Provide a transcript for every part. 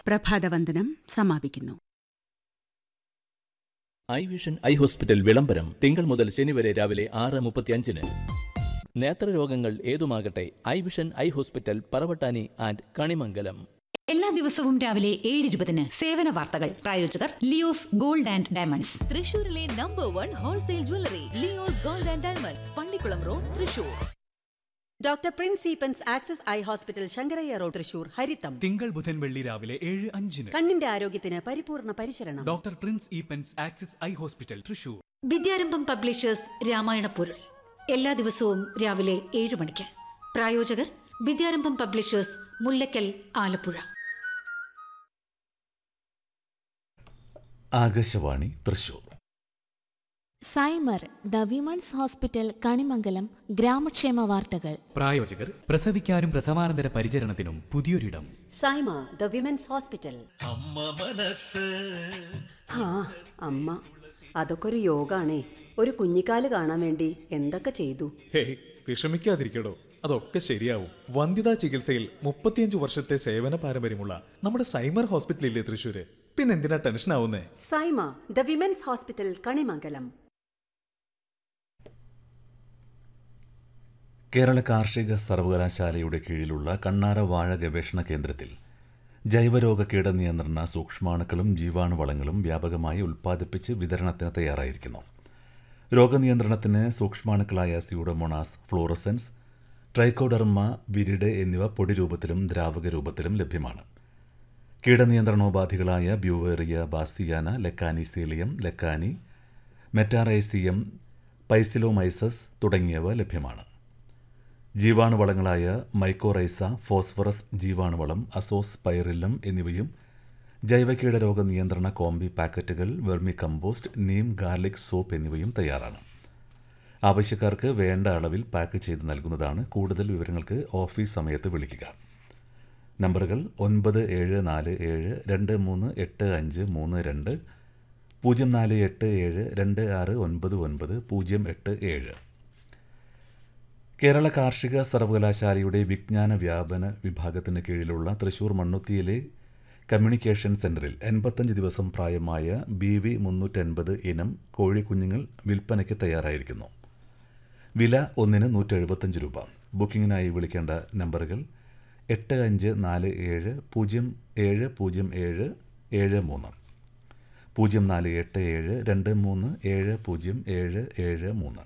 പ്രഭാതവന്ദനം സമാപിക്കുന്നു I vision eye hospital വിളംബരം തിങ്കൾ മുതൽ ശനി വരെ രാവിലെ ആറ് മുപ്പത്തിയഞ്ചിന് നേത്രരോഗങ്ങൾ ഏതുമാകട്ടെ eye vision eye hospital Paravattani and Kanimangalam എല്ലാ ദിവസവും രാവിലെ ഏഴ് ഇരുപതിന് സേവന വാർത്തകൾ പ്രായോജകർ ലിയോസ് ഗോൾഡ് ആൻഡ് ഡയമണ്ട്സ് തൃശൂരിലെ number one wholesale jewellery Leo's gold and diamonds Pallikkulam road Thrissur doctor Prince Eappen's access eye hospital Shankarayya road Thrissur ഹരിത്തം തിങ്കൾ ബുധൻ വെള്ളി രാവിലെ ഏഴ് അഞ്ചിന് കണ്ണിന്റെ ആരോഗ്യത്തിന് പരിപൂർണ പരിചരണം doctor Prince Eappen's axis eye hospital Thrissur Vidyarambham publishers Ramayana പൊരുൾ എല്ലാ ദിവസവും രാവിലെ ഏഴ് മണിക്ക് പ്രായോജകർ Vidyarambham publishers Mullakkal Alappuzha Akashvani Thrissur Saima the women's hospital Kanimangalam ഗ്രാമക്ഷേമ വാർത്തകൾ പ്രായോജകർ പ്രസവിക്കാനും പ്രസവാനന്തര പരിചരണത്തിനും പുതിയൊരിടം സൈമ ദ വിമൻസ് ഹോസ്പിറ്റൽ ആ അമ്മ അതൊക്കെ ഒരു യോഗാണേ ഒരു കുഞ്ഞിക്കാല് കാണാൻ വേണ്ടി എന്തൊക്കെ ചെയ്തു ഹേയ് വിഷമിക്കാതിരിക്കടോ അതൊക്കെ ശരിയാവും വന്ധ്യതാ ചികിത്സയിൽ മുപ്പത്തിയഞ്ചു വർഷത്തെ സേവന പാരമ്പര്യമുള്ള നമ്മുടെ സൈമർ ഹോസ്പിറ്റലില്ലേ തൃശ്ശൂര് പിന്നെന്തിനാ ടെൻഷൻ ആവുന്നേ Saima the women's hospital Kanimangalam Kerala കാർഷിക സർവകലാശാലയുടെ കീഴിലുള്ള കണ്ണാറ വാഴ ഗവേഷണ കേന്ദ്രത്തിൽ ജൈവരോഗ കീടനിയന്ത്രണ സൂക്ഷ്മാണുക്കളും ജീവാണുവളങ്ങളും വ്യാപകമായി ഉൽപ്പാദിപ്പിച്ച് വിതരണത്തിന് തയ്യാറായിരിക്കുന്നു രോഗനിയന്ത്രണത്തിന് സൂക്ഷ്മാണുക്കളായ സ്യൂഡോമോണാസ് ഫ്ലോറസൻസ് ട്രൈക്കോഡർമ വിരിഡ് എന്നിവ പൊടി രൂപത്തിലും ദ്രാവക രൂപത്തിലും ലഭ്യമാണ് കീടനിയന്ത്രണോപാധികളായ Beauveria bassiana Lecanicillium lecanii Metarhizium Paecilomyces തുടങ്ങിയവ ലഭ്യമാണ് ജീവാണുവളങ്ങളായ മൈക്കോറൈസ ഫോസ്ഫറസ് ജീവാണുവളം അസോസ് പൈറില്ലം എന്നിവയും ജൈവകീടരോഗ നിയന്ത്രണ കോമ്പി പാക്കറ്റുകൾ vermicompost neem garlic soap എന്നിവയും തയ്യാറാണ് ആവശ്യക്കാർക്ക് വേണ്ട അളവിൽ പാക്ക് ചെയ്ത് നൽകുന്നതാണ് കൂടുതൽ വിവരങ്ങൾക്ക് ഓഫീസ് സമയത്ത് വിളിക്കുക നമ്പറുകൾ ഒൻപത് ഏഴ് നാല് ഏഴ് രണ്ട് മൂന്ന് എട്ട് അഞ്ച് മൂന്ന് രണ്ട് പൂജ്യം നാല് എട്ട് ഏഴ് രണ്ട് ആറ് ഒൻപത് ഒൻപത് പൂജ്യം എട്ട് ഏഴ് കേരള കാർഷിക സർവകലാശാലയുടെ വിജ്ഞാന വ്യാപന വിഭാഗത്തിന് കീഴിലുള്ള തൃശൂർ മണ്ണുത്തിയിലെ കമ്മ്യൂണിക്കേഷൻ സെന്ററിൽ എൺപത്തഞ്ച് ദിവസം പ്രായമായ ബി വി മുന്നൂറ്റൻപത് ഇനം കോഴിക്കുഞ്ഞുങ്ങൾ വിൽപ്പനയ്ക്ക് തയ്യാറായിരിക്കുന്നു വില ഒന്നിന് നൂറ്റെഴുപത്തഞ്ച് രൂപ ബുക്കിങ്ങിനായി വിളിക്കേണ്ട നമ്പറുകൾ എട്ട് അഞ്ച് നാല് ഏഴ് പൂജ്യം ഏഴ് പൂജ്യം ഏഴ് ഏഴ് മൂന്ന് പൂജ്യം നാല് എട്ട് ഏഴ് രണ്ട് മൂന്ന് ഏഴ് പൂജ്യം ഏഴ് ഏഴ് മൂന്ന്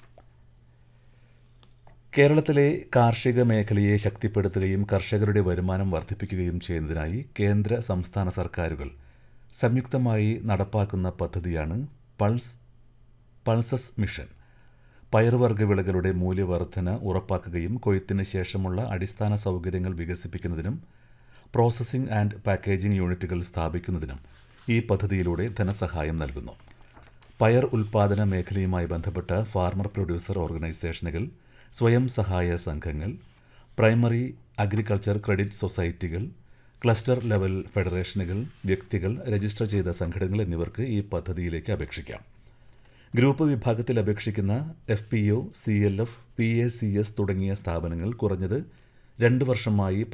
കേരളത്തിലെ കാർഷിക മേഖലയെ ശക്തിപ്പെടുത്തുകയും കർഷകരുടെ വരുമാനം വർദ്ധിപ്പിക്കുകയും ചെയ്യുന്നതിനായി കേന്ദ്ര സംസ്ഥാന സർക്കാരുകൾ സംയുക്തമായി നടപ്പാക്കുന്ന പദ്ധതിയാണ് പൾസ് പൾസസ് മിഷൻ പയറുവർഗ്ഗ വിളകളുടെ മൂല്യവർധന ഉറപ്പാക്കുകയും കൊയ്ത്തിന് ശേഷമുള്ള അടിസ്ഥാന സൗകര്യങ്ങൾ വികസിപ്പിക്കുന്നതിനും പ്രോസസ്സിംഗ് ആൻഡ് പാക്കേജിംഗ് യൂണിറ്റുകൾ സ്ഥാപിക്കുന്നതിനും ഈ പദ്ധതിയിലൂടെ ധനസഹായം നൽകുന്നു പയർ ഉൽപ്പാദന മേഖലയുമായി ബന്ധപ്പെട്ട ഫാർമർ പ്രൊഡ്യൂസർ ഓർഗനൈസേഷനുകൾ സ്വയം സഹായ സംഘങ്ങൾ പ്രൈമറി അഗ്രികൾച്ചർ ക്രെഡിറ്റ് സൊസൈറ്റികൾ ക്ലസ്റ്റർ ലെവൽ ഫെഡറേഷനുകൾ വ്യക്തികൾ രജിസ്റ്റർ ചെയ്ത സംഘടനകൾ എന്നിവർക്ക് ഈ പദ്ധതിയിലേക്ക് അപേക്ഷിക്കാം ഗ്രൂപ്പ് വിഭാഗത്തിൽ അപേക്ഷിക്കുന്ന F P O C L F P A C S തുടങ്ങിയ സ്ഥാപനങ്ങൾ കുറഞ്ഞത് രണ്ട് വർഷമായി